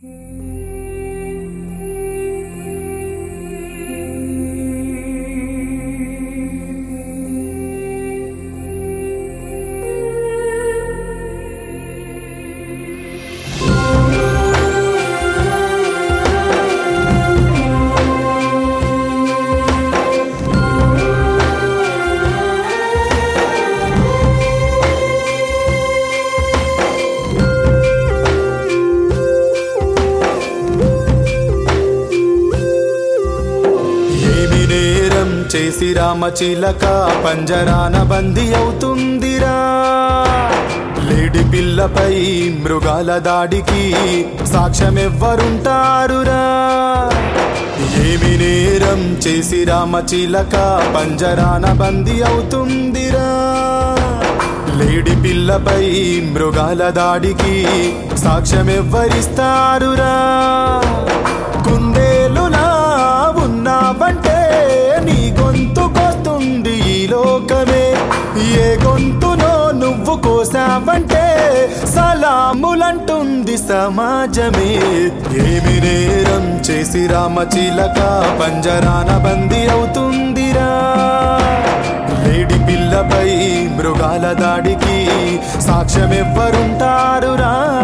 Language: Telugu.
ఏమి నేరం చేసి రామచిలక పంజరాన బందీ అవుతుందిరా లేడి పిల్లపై మృగాల దాడికి సాక్ష్యమెవ్వరుంటారురా ఏమి నేరం చేసి రామచిలక పంజరాన బందీ అవుతుందిరా లేడి పిల్లపై మృగాల దాడికి సాక్ష్యమెవ్వరిస్తారురా కుందేలులా ఉన్నావంటే నీ గొంతుకొస్తుంది ఈ లోకమే ఏ గొంతునో నువ్వు కోసావంటే సలాములంటుంది సమాజమే ఏమి నేరం చేసి రామచిలక పంజరాన బందీ అవుతుందిరా లేడి పిల్లపై మృగాల దాడికి సాక్ష్యమెవ్వరుంటారురా